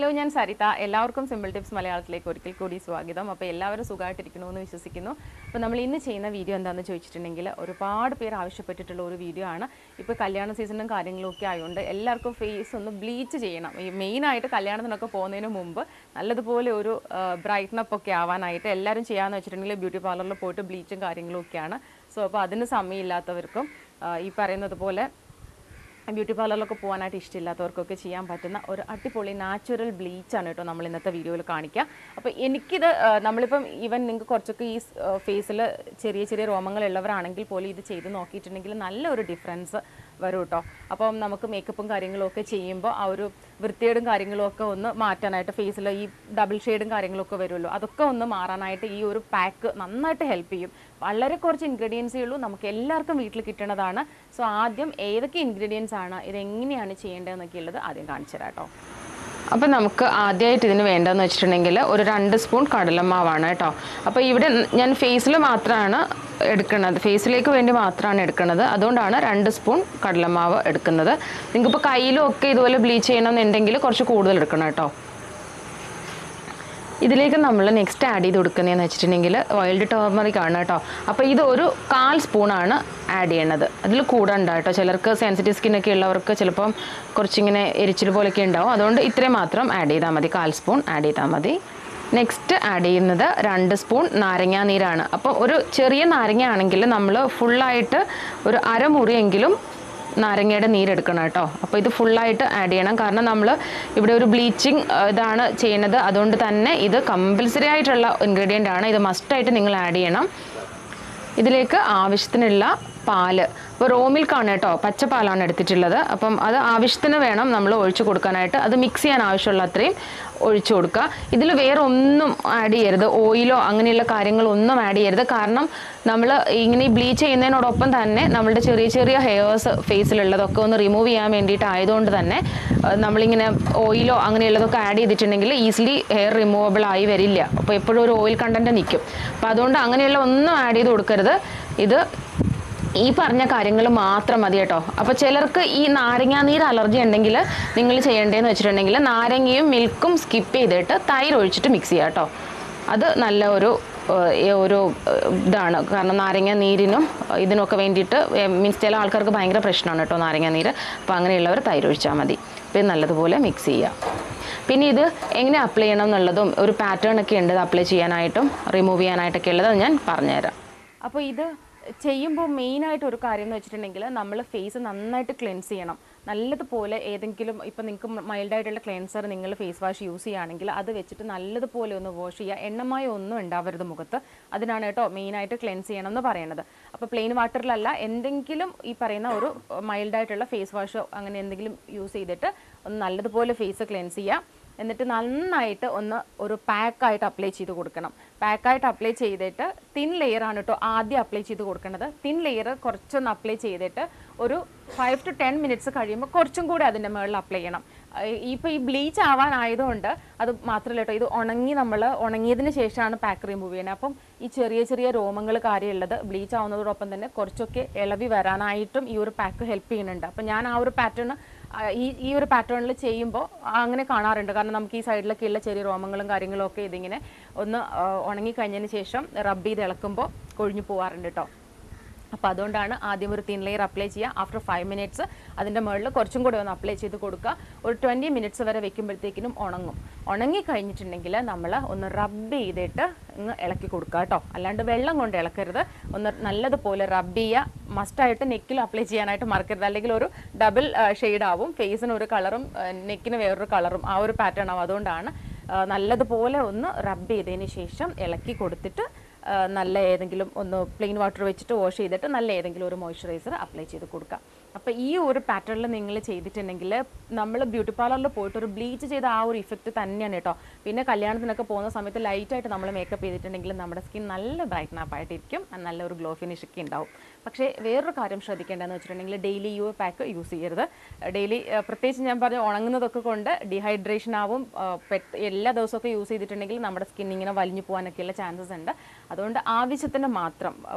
hello ഞാൻ സരിത എല്ലാവർക്കും simple tips മലയാളത്തിലേക്ക് ഒരിക്കൽ കൂടി സ്വാഗതം അപ്പോൾ എല്ലാവരും സുഖമായിട്ടിരിക്കണമെന്ന് വിശ്വസിക്കുന്നു അപ്പോൾ നമ്മൾ ഇന്ന് ചെയ്യുന്ന വീഡിയോ എന്താണെന്ന് ചോദിച്ചിട്ടുണ്ടെങ്കിൽ ഒരുപാട് പേർ ആവശ്യപ്പെട്ടിട്ടുള്ള ഒരു വീഡിയോ ആണ് ഇപ്പോൾ കല്യാണ സീസണും കാര്യങ്ങളും ഒക്കെ ആയതുകൊണ്ട് എല്ലാവർക്കും ഫേസ് ഒന്ന് ബ്ലീച്ച് ചെയ്യണം ഈ മെയിനായിട്ട് കല്യാണത്തിനൊക്കെ പോകുന്നതിന് മുമ്പ് നല്ലതുപോലെ ഒരു ബ്രൈറ്റ്നപ്പ് ഒക്കെ ആവാനായിട്ട് എല്ലാവരും ചെയ്യാമെന്ന് വെച്ചിട്ടുണ്ടെങ്കിൽ ബ്യൂട്ടി പാർലറിൽ പോയിട്ട് ബ്ലീച്ചും കാര്യങ്ങളും ഒക്കെയാണ് സോ അപ്പോൾ അതിന് സമയമില്ലാത്തവർക്കും ആ, ഈ പറയുന്നത് പോലെ ബ്യൂട്ടി പാർലറിലൊക്കെ പോകാനായിട്ട് ഇഷ്ടമില്ലാത്തവർക്കൊക്കെ ചെയ്യാൻ പറ്റുന്ന ഒരു അടിപൊളി നാച്ചുറൽ ബ്ലീച്ചാണ് കേട്ടോ നമ്മൾ ഇന്നത്തെ വീഡിയോയിൽ കാണിക്കുക അപ്പോൾ എനിക്കിത് ആ, നമ്മളിപ്പം ഈവൻ നിങ്ങൾക്ക് കുറച്ചൊക്കെ ഈ ഫേസിൽ ചെറിയ ചെറിയ രോമങ്ങളുള്ളവരാണെങ്കിൽ പോലും ഇത് ചെയ്ത് നോക്കിയിട്ടുണ്ടെങ്കിൽ നല്ലൊരു ഡിഫറൻസ് വരും കേട്ടോ അപ്പം നമുക്ക് മേക്കപ്പും കാര്യങ്ങളും ഒക്കെ ചെയ്യുമ്പോൾ ആ ഒരു വൃത്തിയേടും കാര്യങ്ങളും ഒക്കെ ഒന്ന് മാറ്റാനായിട്ട് ഫേസിൽ ഈ ഡബിൾ ഷെയ്ഡും കാര്യങ്ങളൊക്കെ വരുമല്ലോ അതൊക്കെ ഒന്ന് മാറാനായിട്ട് ഈ ഒരു പാക്ക് നന്നായിട്ട് ഹെൽപ്പ് ചെയ്യും വളരെ കുറച്ച് ഇൻഗ്രീഡിയൻസേ ഉള്ളൂ നമുക്ക് എല്ലാവർക്കും വീട്ടിൽ കിട്ടണതാണ് സോ ആദ്യം ഏതൊക്കെ ഇൻഗ്രീഡിയൻസ് ആണ് ഇതെങ്ങനെയാണ് ചെയ്യേണ്ടതെന്നൊക്കെ ഉള്ളത് ആദ്യം കാണിച്ചു തരാം കേട്ടോ അപ്പോൾ നമുക്ക് ആദ്യമായിട്ട് ഇതിന് വേണ്ടതെന്ന് വെച്ചിട്ടുണ്ടെങ്കിൽ ഒരു രണ്ട് സ്പൂൺ കടലമാവാണ് കേട്ടോ അപ്പോൾ ഇവിടെ ഞാൻ ഫേസിൽ മാത്രമാണ് എടുക്കുന്നത് ഫേസിലേക്ക് വേണ്ടി മാത്രമാണ് എടുക്കുന്നത് അതുകൊണ്ടാണ് രണ്ട് സ്പൂൺ കടലമാവ് എടുക്കുന്നത് നിങ്ങൾക്കിപ്പോൾ കയ്യിലും ഒക്കെ ഇതുപോലെ ബ്ലീച്ച് ചെയ്യണമെന്നുണ്ടെങ്കിൽ കുറച്ച് കൂടുതൽ എടുക്കണം കേട്ടോ ഇതിലേക്ക് നമ്മൾ നെക്സ്റ്റ് ആഡ് ചെയ്ത് കൊടുക്കുന്നതെന്ന് വെച്ചിട്ടുണ്ടെങ്കിൽ ഓയിൽഡ് ടേർമറിക് ആണ് കേട്ടോ അപ്പോൾ ഇത് ഒരു കാൽ സ്പൂണാണ് ആഡ് ചെയ്യണത് അതിൽ കൂടണ്ട കേട്ടോ ചിലർക്ക് സെൻസിറ്റീവ് സ്കിന്നൊക്കെ ഉള്ളവർക്ക് ചിലപ്പം കുറച്ചിങ്ങനെ എരിച്ചിൽ പോലെയൊക്കെ ഉണ്ടാവും അതുകൊണ്ട് ഇത്രയും മാത്രം ആഡ് ചെയ്താൽ മതി കാൽ സ്പൂൺ ആഡ് ചെയ്താൽ മതി നെക്സ്റ്റ് ആഡ് ചെയ്യുന്നത് രണ്ട് സ്പൂൺ നാരങ്ങാ നീരാണ് അപ്പോൾ ഒരു ചെറിയ നാരങ്ങ ആണെങ്കിൽ നമ്മൾ ഫുള്ളായിട്ട് ഒരു അരമുറിയെങ്കിലും നാരങ്ങയുടെ നീരെടുക്കണം കേട്ടോ അപ്പോൾ ഇത് ഫുള്ളായിട്ട് ആഡ് ചെയ്യണം കാരണം നമ്മൾ ഇവിടെ ഒരു ബ്ലീച്ചിങ് ഇതാണ് ചെയ്യുന്നത് അതുകൊണ്ട് തന്നെ ഇത് കമ്പൽസറി ആയിട്ടുള്ള ഇൻഗ്രീഡിയൻ്റ് ആണ് ഇത് മസ്റ്റായിട്ട് നിങ്ങൾ ആഡ് ചെയ്യണം ഇതിലേക്ക് ആവശ്യത്തിനുള്ള പാല് ഇപ്പോൾ റോ മിൽക്കാണ് കേട്ടോ പച്ചപ്പാലാണ് എടുത്തിട്ടുള്ളത് അപ്പം അത് ആവശ്യത്തിന് വേണം നമ്മൾ ഒഴിച്ചു കൊടുക്കാനായിട്ട് അത് മിക്സ് ചെയ്യാൻ ആവശ്യമുള്ള അത്രയും ഒഴിച്ചു കൊടുക്കുക ഇതിൽ വേറെ ഒന്നും ആഡ് ചെയ്യരുത് ഓയിലോ അങ്ങനെയുള്ള കാര്യങ്ങളൊന്നും ആഡ് ചെയ്യരുത് കാരണം നമ്മൾ ഇങ്ങനെ ഈ ബ്ലീച്ച് ചെയ്യുന്നതിനോടൊപ്പം തന്നെ നമ്മളുടെ ചെറിയ ചെറിയ ഹെയർസ് ഫേസിലുള്ളതൊക്കെ ഒന്ന് റിമൂവ് ചെയ്യാൻ വേണ്ടിയിട്ട് ആയതുകൊണ്ട് തന്നെ അഹ് നമ്മളിങ്ങനെ ഓയിലോ അങ്ങനെയുള്ളതൊക്കെ ആഡ് ചെയ്തിട്ടുണ്ടെങ്കിൽ ഈസിലി ഹെയർ റിമൂവബിൾ ആയി വരില്ല അപ്പോൾ എപ്പോഴും ഒരു ഓയിൽ കണ്ടന്റ് നിൽക്കും അപ്പോൾ അതുകൊണ്ട് അങ്ങനെയുള്ള ഒന്നും ആഡ് ചെയ്ത് കൊടുക്കരുത് ഇത് ഈ പറഞ്ഞ കാര്യങ്ങൾ മാത്രം മതി കേട്ടോ അപ്പോൾ ചിലർക്ക് ഈ നാരങ്ങാ നീര് അലർജി ഉണ്ടെങ്കിൽ നിങ്ങൾ ചെയ്യേണ്ടതെന്ന് വെച്ചിട്ടുണ്ടെങ്കിൽ നാരങ്ങയും മിൽക്കും സ്കിപ്പ് ചെയ്തിട്ട് തൈര് ഒഴിച്ചിട്ട് മിക്സ് ചെയ്യുക കേട്ടോ അത് നല്ല ഒരു ഏഹ്, ഒരു ഏഹ്, ഇതാണ് കാരണം നാരങ്ങ നീരിനും ഏഹ്, ഇതിനൊക്കെ വേണ്ടിയിട്ട് മീൻസ് ചില ആൾക്കാർക്ക് ഭയങ്കര പ്രശ്നമാണ് കേട്ടോ നാരങ്ങ നീര് അപ്പോൾ അങ്ങനെയുള്ളവർ തൈര് ഒഴിച്ചാൽ മതി അപ്പോൾ ഇത് നല്ലതുപോലെ മിക്സ് ചെയ്യുക പിന്നെ ഇത് എങ്ങനെ അപ്ലൈ ചെയ്യണം എന്നുള്ളതും ഒരു പാറ്റേൺ ഒക്കെ ഉണ്ട് അപ്ലൈ ചെയ്യാനായിട്ടും റിമൂവ് ചെയ്യാനായിട്ടൊക്കെ ഉള്ളത് അത് ഞാൻ പറഞ്ഞുതരാം അപ്പോൾ ഇത് ചെയ്യുമ്പോൾ മെയിനായിട്ട് ഒരു കാര്യം എന്ന് വെച്ചിട്ടുണ്ടെങ്കിൽ നമ്മൾ ഫേസ് നന്നായിട്ട് ക്ലെൻസ് ചെയ്യണം നല്ലതുപോലെ ഏതെങ്കിലും ഇപ്പം നിങ്ങൾക്ക് മൈൽഡായിട്ടുള്ള ക്ലെൻസർ നിങ്ങൾ ഫേസ് വാഷ് യൂസ് ചെയ്യുകയാണെങ്കിൽ അത് വെച്ചിട്ട് നല്ലതുപോലെ ഒന്ന് വാഷ് ചെയ്യുക എണ്ണമായ ഒന്നും ഉണ്ടാവരുത് മുഖത്ത് അതിനാണ് കേട്ടോ മെയിനായിട്ട് ക്ലെൻസ് ചെയ്യണം എന്ന് പറയുന്നത് അപ്പോൾ പ്ലെയിൻ വാട്ടറിലല്ല എന്തെങ്കിലും ഈ പറയുന്ന ഒരു മൈൽഡായിട്ടുള്ള ഫേസ് വാഷോ അങ്ങനെ എന്തെങ്കിലും യൂസ് ചെയ്തിട്ട് ഒന്ന് നല്ലതുപോലെ ഫേസ് ക്ലെൻസ് ചെയ്യുക എന്നിട്ട് നന്നായിട്ട് ഒന്ന് ഒരു പാക്കായിട്ട് അപ്ലൈ ചെയ്ത് കൊടുക്കണം പാക്കായിട്ട് അപ്ലൈ ചെയ്തിട്ട് തിൻ ലെയർ ആണ് കേട്ടോ ആദ്യം അപ്ലൈ ചെയ്ത് കൊടുക്കേണ്ടത് തിൻ ലെയർ കുറച്ചൊന്ന് അപ്ലൈ ചെയ്തിട്ട് ഒരു ഫൈവ് ടു ടെൻ മിനിറ്റ്സ് കഴിയുമ്പോൾ കുറച്ചും കൂടി അതിൻ്റെ മുകളിൽ അപ്ലൈ ചെയ്യണം ഇപ്പോൾ ഈ ബ്ലീച്ച് ആവാനായതുകൊണ്ട് അത് മാത്രമല്ല കേട്ടോ ഇത് ഉണങ്ങി നമ്മൾ ഉണങ്ങിയതിന് ശേഷമാണ് പാക്ക് റിമൂവ് ചെയ്യുന്നത് അപ്പം ഈ ചെറിയ ചെറിയ രോമങ്ങൾ കാര്യമുള്ളത് ബ്ലീച്ച് ആവുന്നതോടൊപ്പം തന്നെ കുറച്ചൊക്കെ ഇളവി വരാനായിട്ടും ഈ ഒരു പാക്ക് ഹെൽപ്പ് ചെയ്യുന്നുണ്ട് അപ്പം ഞാൻ ആ ഒരു പാറ്റേൺ ആ, ഈ ഈ ഒരു പാറ്റേണിൽ ചെയ്യുമ്പോൾ അങ്ങനെ കാണാറുണ്ട് കാരണം നമുക്ക് ഈ സൈഡിലൊക്കെ ഉള്ള ചെറിയ രോമങ്ങളും കാര്യങ്ങളും ഒക്കെ ഇതിങ്ങനെ ഒന്ന് ആ, ഉണങ്ങിക്കഴിഞ്ഞതിന് ശേഷം റബ്ബ് ചെയ്ത് ഇളക്കുമ്പോൾ കൊഴിഞ്ഞു പോകാറുണ്ട് കേട്ടോ അപ്പോൾ അതുകൊണ്ടാണ് ആദ്യം ഒരു തിൻ ലെയർ അപ്ലൈ ചെയ്യുക ആഫ്റ്റർ ഫൈവ് മിനിറ്റ്സ് അതിൻ്റെ മുകളിൽ കുറച്ചും കൂടി ഒന്ന് അപ്ലൈ ചെയ്ത് കൊടുക്കുക ഒരു ട്വൻറ്റി മിനിറ്റ്സ് വരെ വെക്കുമ്പോഴത്തേക്കിനും ഉണങ്ങും ഉണങ്ങി കഴിഞ്ഞിട്ടുണ്ടെങ്കിൽ നമ്മൾ ഒന്ന് റബ്ബ് ചെയ്തിട്ട് ഇങ്ങ് ഇളക്കി കൊടുക്കുക കേട്ടോ അല്ലാണ്ട് വെള്ളം കൊണ്ട് ഇളക്കരുത് ഒന്ന് നല്ലതുപോലെ റബ്ബ് ചെയ്യുക മസ്റ്റായിട്ട് നെക്കിൽ അപ്ലൈ ചെയ്യാനായിട്ട് മറക്കരുത് അല്ലെങ്കിൽ ഒരു ഡബിൾ ഷെയ്ഡ് ആവും ഫേസിന് ഒരു കളറും നെക്കിന് വേറൊരു കളറും ആ ഒരു പാറ്റേൺ ആവും അതുകൊണ്ടാണ് ആ, നല്ലതുപോലെ ഒന്ന് റബ്ബ് ചെയ്തതിന് ശേഷം ഇളക്കി കൊടുത്തിട്ട് ആ, നല്ല ഏതെങ്കിലും ഒന്ന് പ്ലെയിൻ വാട്ടർ വെച്ചിട്ട് വാഷ് ചെയ്തിട്ട് നല്ല ഏതെങ്കിലും ഒരു മോയ്സ്ചറൈസർ അപ്ലൈ ചെയ്ത് കൊടുക്കുക അപ്പോൾ ഈ ഒരു പാറ്റേണിൽ നിങ്ങൾ ചെയ്തിട്ടുണ്ടെങ്കിൽ നമ്മൾ ബ്യൂട്ടി പാർലറിൽ പോയിട്ട് ഒരു ബ്ലീച്ച് ചെയ്ത ആ ഒരു ഇഫക്റ്റ് തന്നെയാണ് കേട്ടോ പിന്നെ കല്യാണത്തിനൊക്കെ പോകുന്ന സമയത്ത് ലൈറ്റായിട്ട് നമ്മൾ മേക്കപ്പ് ചെയ്തിട്ടുണ്ടെങ്കിൽ നമ്മുടെ സ്കിൻ നല്ല ബ്രൈറ്റൻ അപ്പ് ആയിട്ടിരിക്കും നല്ലൊരു ഗ്ലോ ഫിനിഷ് ഒക്കെ ഉണ്ടാവും പക്ഷേ വേറൊരു കാര്യം ശ്രദ്ധിക്കേണ്ടതെന്ന് വെച്ചിട്ടുണ്ടെങ്കിൽ ഡെയിലി യു പാക്ക് യൂസ് ചെയ്യരുത് ഡെയിലി പ്രത്യേകിച്ച് ഞാൻ പറഞ്ഞ ഉണങ്ങുന്നതൊക്കെ കൊണ്ട് ഡീഹൈഡ്രേഷൻ ആവും ആ, പെട്ട് എല്ലാ ദിവസമൊക്കെ യൂസ് ചെയ്തിട്ടുണ്ടെങ്കിൽ നമ്മുടെ സ്കിൻ ഇങ്ങനെ വലിഞ്ഞു പോകാനൊക്കെയുള്ള ചാൻസസ് ഉണ്ട് അതുകൊണ്ട് ആവശ്യത്തിന് മാത്രം ഒരു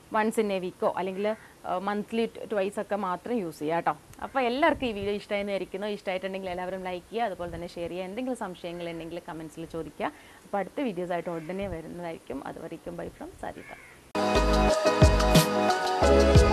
വൺസ് ഇൻ എ വീക്കോ അല്ലെങ്കിൽ മന്ത്ലി ട്വൈസ് ഒക്കെ മാത്രം യൂസ് ചെയ്യുക കേട്ടോ അപ്പോൾ എല്ലാവർക്കും ഈ വീഡിയോ ഇഷ്ടമായെന്ന് വിചാരിക്കുന്നു ഇഷ്ടമായിട്ടുണ്ടെങ്കിൽ എല്ലാവരും ലൈക്ക് ചെയ്യുക അതുപോലെ തന്നെ ഷെയർ ചെയ്യുക എന്തെങ്കിലും സംശയങ്ങൾ ഉണ്ടെങ്കിൽ കമൻസിൽ ചോദിക്കുക അപ്പോൾ അടുത്ത വീഡിയോസ് ആയിട്ട് ഉടനെ വരുന്നതായിരിക്കും അതുവരയ്ക്കും ബൈ ഫ്രം സാരിത